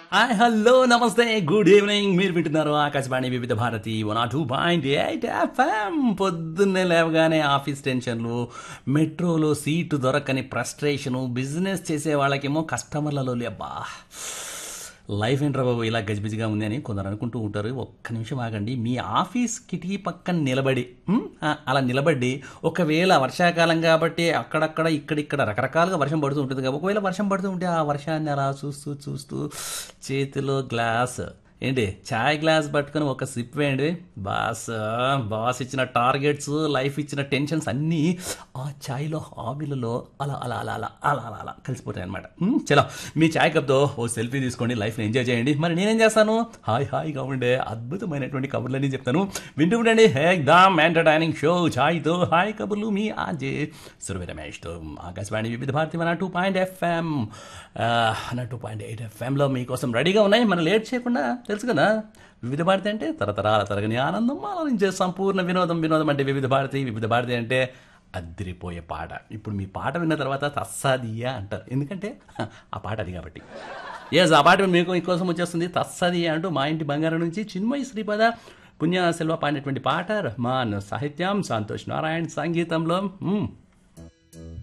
hi hello నమస్తే good evening మీరు వింటున్నారు Akashvani Vividh Bharati one two point eight FM పొద్దున్నే లేవగానే ఆఫీస్ టెన్షన్లు మెట్రోలో సీటు దొరకని ఫ్రస్ట్రేషను బిజినెస్ చేసే వాళ్ళకేమో కస్టమర్లలో అబ్బా లైఫ్ ఏంట్రా బాబు ఇలా గజిబిజిగా ఉంది అని కొందరు అనుకుంటూ ఉంటారు ఒక్క నిమిషం ఆగండి మీ ఆఫీస్ కిటికీ పక్కన నిలబడి ఉమ్, ఆ, అలా నిలబడి ఒకవేళ వర్షాకాలం కాబట్టి అక్కడక్కడ ఇక్కడిక్కడ రకరకాలుగా వర్షం పడుతూ ఉంటుంది కాబట్టి ఒకవేళ వర్షం పడుతూ ఉంటే ఆ వర్షాన్ని అలా చూస్తూ చూస్తూ చేతిలో గ్లాస్ ఏంటి చాయ్ గ్లాస్ పట్టుకొని ఒక సిప్ వేయండి బాస్ బాస్ ఇచ్చిన టార్గెట్స్ లైఫ్ ఇచ్చిన టెన్షన్స్ అన్నీ ఆ ఛాయ్లో ఆవిలలో అలా అలా అలా అలా అలా అలా అలా కలిసిపోతాయి అనమాట చలో మీ చాయ్ కప్తో ఓ సెల్ఫీ తీసుకోండి లైఫ్ని ఎంజాయ్ చేయండి మరి నేనేం చేస్తాను హాయ్ హాయిగా ఉండే అద్భుతమైనటువంటి కబుర్లన్నీ చెప్తాను వింటూ ఉండండి హేగ్దామ్ ఎంటర్టైనింగ్ షో ఛాయ్తో హాయ్ కబుర్లు మీ ఆజే సురవి రమేష్తో ఆకాశవాణి వివిధ భారతి మన టూ పాయింట్ ఎఫ్ఎం నా టూ పాయింట్ ఎయిట్ ఎఫ్ఎంలో మీకోసం రెడీగా ఉన్నాయి మనం లేట్ చేయకుండా తెలుసు కదా వివిధ భారతి అంటే తరతరాల తరగని ఆనందం ఆలోచించే సంపూర్ణ వినోదం వినోదం అంటే వివిధ భారతి వివిధ భారతి అంటే అద్దిరిపోయే పాట ఇప్పుడు మీ పాట విన్న తర్వాత తస్సాదియా అంటారు ఎందుకంటే ఆ పాట అది కాబట్టి ఎస్ ఆ పాట మీకు మీకోసం వచ్చేస్తుంది తస్సదియా అంటూ మా ఇంటి బంగారం నుంచి చిన్మయి శ్రీపద పుణ్య సెల్వ పాడినటువంటి పాట రహమాన్ సాహిత్యం సంతోష్ నారాయణ్ సంగీతంలో మ్మ్,